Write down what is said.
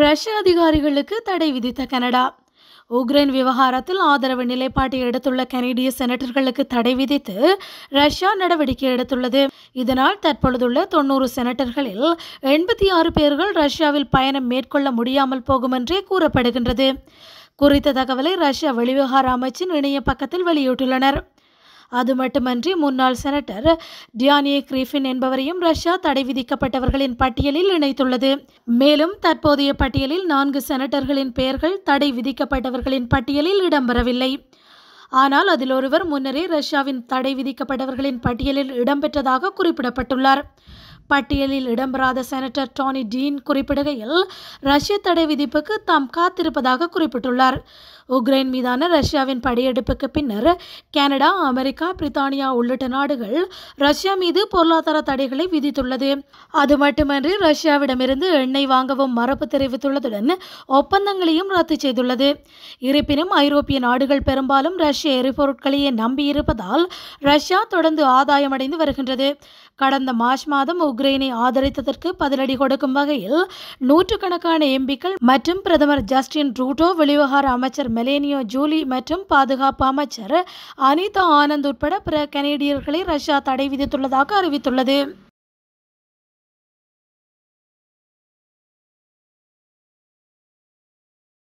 ரஷ்ய அதிகாரிகளுக்கு தடை விதித்த கனடா உக்ரைன் விவகாரத்தில் ஆதரவு நிலைப்பாட்டை எடுத்துள்ள கனேடிய செனட்டர்களுக்கு தடை விதித்து ரஷ்யா நடவடிக்கை எடுத்துள்ளது இதனால் தற்பொழுதுள்ள தொண்ணூறு செனட்டர்களில் எண்பத்தி ஆறு பேர்கள் ரஷ்யாவில் பயணம் மேற்கொள்ள முடியாமல் போகும் என்றே கூறப்படுகின்றது குறித்த தகவலை ரஷ்யா வெளிவிவகார அமைச்சின் இணைய பக்கத்தில் வெளியிட்டுள்ளனர் அது மட்டுமன்றி முன்னாள் செனட்டர் டியானியே கிரிஃபின் என்பவரையும் ரஷ்யா தடை விதிக்கப்பட்டவர்களின் பட்டியலில் இணைத்துள்ளது மேலும் தற்போதைய பட்டியலில் நான்கு செனட்டர்களின் பெயர்கள் தடை விதிக்கப்பட்டவர்களின் பட்டியலில் இடம்பெறவில்லை ஆனால் அதில் ஒருவர் முன்னரே ரஷ்யாவின் தடை விதிக்கப்பட்டவர்களின் பட்டியலில் இடம்பெற்றதாக குறிப்பிடப்பட்டுள்ளார் பட்டியலில் இடம்பெறாத செனட்டர் டானி டீன் குறிப்பிடுகையில் ரஷ்ய தடை விதிப்புக்கு தாம் காத்திருப்பதாக குறிப்பிட்டுள்ளார் உக்ரைன் மீதான ரஷ்யாவின் படையெடுப்புக்கு பின்னர் கனடா அமெரிக்கா பிரித்தானியா உள்ளிட்ட நாடுகள் ரஷ்யா மீது பொருளாதார தடைகளை விதித்துள்ளது அது மட்டுமன்றி ரஷ்யாவிடமிருந்து எண்ணெய் வாங்கவும் மறுப்பு தெரிவித்துள்ளதுடன் ஒப்பந்தங்களையும் ரத்து செய்துள்ளது இருப்பினும் ஐரோப்பிய நாடுகள் பெரும்பாலும் ரஷ்ய எரிபொருட்களையே நம்பியிருப்பதால் ரஷ்யா தொடர்ந்து ஆதாயமடைந்து வருகின்றது கடந்த மார்ச் மாதம் உக்ரைனை ஆதரித்ததற்கு பதிலடி கொடுக்கும் வகையில் நூற்றுக்கணக்கான எம்பிக்கள் மற்றும் பிரதமர் ஜஸ்டின் ட்ரூடோ வெளிவிவகார அமைச்சர் மெலேனியோ ஜூலி மற்றும் பாதுகாப்பு அமைச்சர் அனிதா ஆனந்த் உட்பட பிற கனேடியர்களை ரஷ்யா தடை விதித்துள்ளதாக அறிவித்துள்ளது